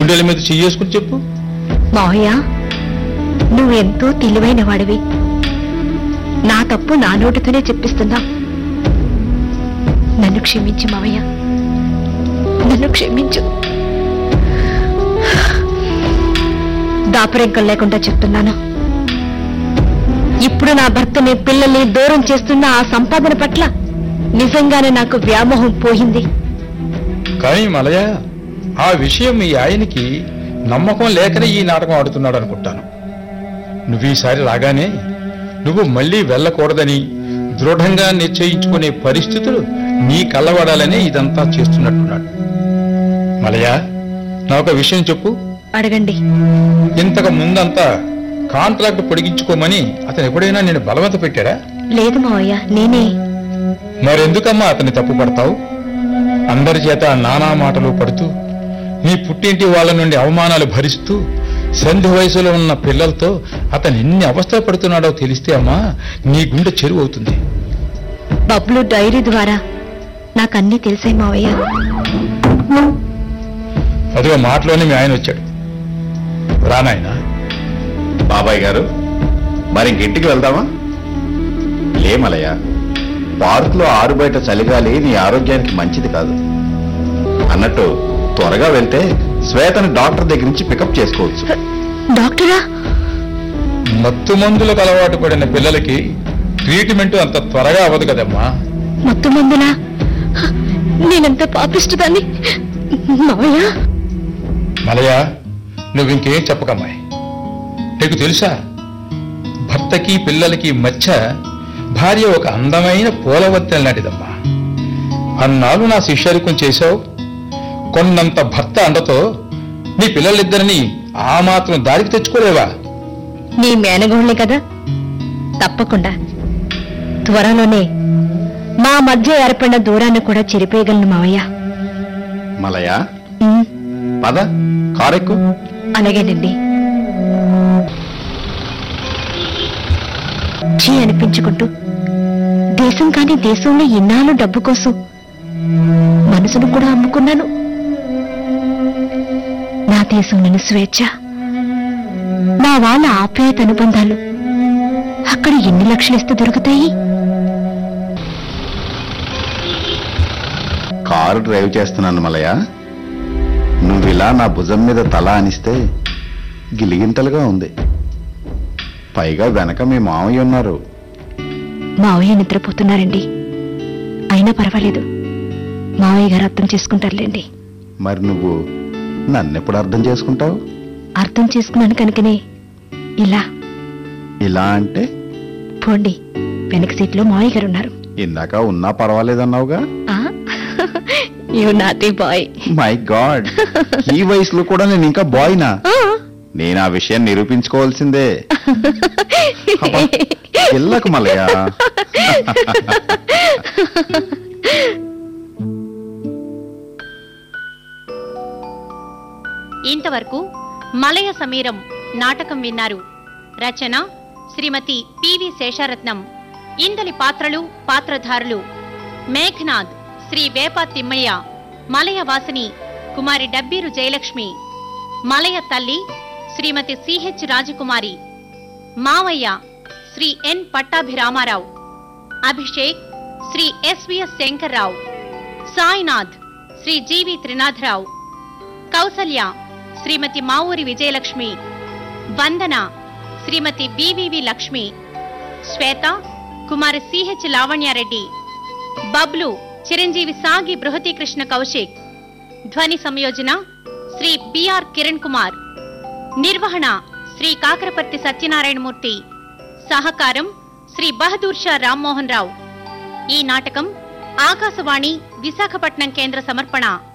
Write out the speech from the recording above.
గుండెల మీద చెయ్యేసుకుని చెప్పు మావయ్య నువ్వెంతో తెలివైన వాడివి నా తప్పు నా నోటితోనే చెప్పిస్తున్నా నన్ను క్షమించు మావయ్య నన్ను క్షమించు దాపరింకం లేకుండా చెప్తున్నాను ఇప్పుడు నా భర్తని పిల్లల్ని దూరం చేస్తున్న ఆ సంపాదన పట్ల నిజంగానే నాకు వ్యామోహం పోయింది కానీ మలయ ఆ విషయం మీ ఆయనకి నమ్మకం లేకనే ఈ నాటకం ఆడుతున్నాడు అనుకుంటాను నువ్వు ఈసారి రాగానే నువ్వు మళ్ళీ వెళ్ళకూడదని దృఢంగా నిశ్చయించుకునే పరిస్థితులు నీ కళ్ళబడాలని ఇదంతా చేస్తున్నట్టున్నాడు మలయ నా ఒక విషయం చెప్పు అడగండి ఇంతకు ముందంతా కాంట్రాక్ట్ పొడిగించుకోమని అతను ఎప్పుడైనా నేను బలవంత పెట్టాడా లేదు మావయ్య నేనే మరెందుకమ్మా అతన్ని తప్పు పడతావు అందరి చేత నానా మాటలు పడుతూ నీ పుట్టింటి వాళ్ళ నుండి అవమానాలు భరిస్తూ సంధి వయసులో ఉన్న పిల్లలతో అతను ఎన్ని అవస్థలు పడుతున్నాడో తెలిస్తే అమ్మా నీ గుండె చెరువు అవుతుంది బబ్లు డైరీ ద్వారా నాకన్నీ తెలిసాయి మావయ్య అదిగో మాటలోనే మీ ఆయన వచ్చాడు రానాయనా బాబాయ్ గారు మరి ఇంటికి వెళ్దామా లేమలయ్య పార్కులో ఆరు బయట చలిగాలి నీ ఆరోగ్యానికి మంచిది కాదు అన్నట్టు త్వరగా వెళ్తే శ్వేతని డాక్టర్ దగ్గర నుంచి పికప్ చేసుకోవచ్చు డాక్టరా మత్తు మందులకు అలవాటు పడిన పిల్లలకి ట్రీట్మెంట్ అంత త్వరగా అవ్వదు కదమ్మా మొత్తం మందునా నేనంత పాపిస్తుదాన్ని మావయ్య మలయ నువ్వు ఇంకేం చెప్పకమ్మాయి నీకు తెలుసా భర్తకి పిల్లలకి మధ్య భార్య ఒక అందమైన పూలవత్తెల లాంటిదమ్మా అన్నాళ్ళు నా శిష్యరికం చేశావు కొన్నంత భర్త అండతో నీ పిల్లలిద్దరిని ఆ మాత్రం దారికి తెచ్చుకోలేవా నీ మేనగోళ్ళే కదా తప్పకుండా త్వరలోనే మా మధ్య ఏర్పడిన దూరాన్ని కూడా చెరిపేయగలను మావయ్య మలయ ఉమ్, పద కారెక్కు అలాగేనండి ఛీ అనిపించుకుంటూ దేశం కాని దేశంలో ఇన్నాళ్ళు డబ్బు కోసం మనసును కూడా అమ్ముకున్నాను నా దేశం నన్ను స్వేచ్ఛ నా వాళ్ళ ఆప్యాయత అనుబంధాలు అక్కడ ఎన్ని లక్షలు ఇస్తే దొరుకుతాయి కారు డ్రైవ్ చేస్తున్నాను మలయ నువ్వు ఇలా నా భుజం మీద తల అనిస్తే గిలిగింతలుగా ఉంది పైగా వెనక మీ మామయ్య ఉన్నారు మావయ్య నిద్రపోతున్నారండి అయినా పర్వాలేదు మావయ్య గారు అర్థం చేసుకుంటారులేండి మరి నువ్వు నన్నెప్పుడు అర్థం చేసుకుంటావు అర్థం చేసుకున్నాను కనుకనే ఇలా ఇలా అంటే పోండి వెనక సీట్లో మావయ్య గారు ఉన్నారు ఇందాక ఉన్నా పర్వాలేదన్నావుగా you naughty boy my God ఈ వయసులో కూడా నేను ఇంకా బాయ్నా నేను ఆ విషయం నిరూపించుకోవాల్సిందే అబ్బా, ఎల్లకు మలయా ఇంతవరకు మలయ సమీరం నాటకం విన్నారు రచన శ్రీమతి పివి శేషారత్నం ఇందలి పాత్రలు పాత్రధారులు మేఘనాథ్ శ్రీ వేప తిమ్మయ్య మలయ వాసిని కుమారి డబ్బీరు జయలక్ష్మి మలయ తల్లి శ్రీమతి సిహెచ్ రాజకుమారి మావయ్య Shri N Pattabhiramarao Abhishek Shri SVS Shankarrao Sainath Shri GV Trinatharao Kausalya Shrimati Mavuri Vijayalakshmi Vandana Shrimati BVV Lakshmi Shweta Kumari CH Lavanyareddy Bablu Chiranjeevi Sagi Bruhati Krishna Kaushik ధ్వని సంయోజన శ్రీ బిఆర్ కిరణ్ కుమార్ నిర్వహణ శ్రీ కాకరపర్తి సత్యనారాయణమూర్తి సహకారం శ్రీ బహదూర్ షా రామ్మోహన్ రావు ఈ నాటకం ఆకాశవాణి విశాఖపట్నం కేంద్ర సమర్పణ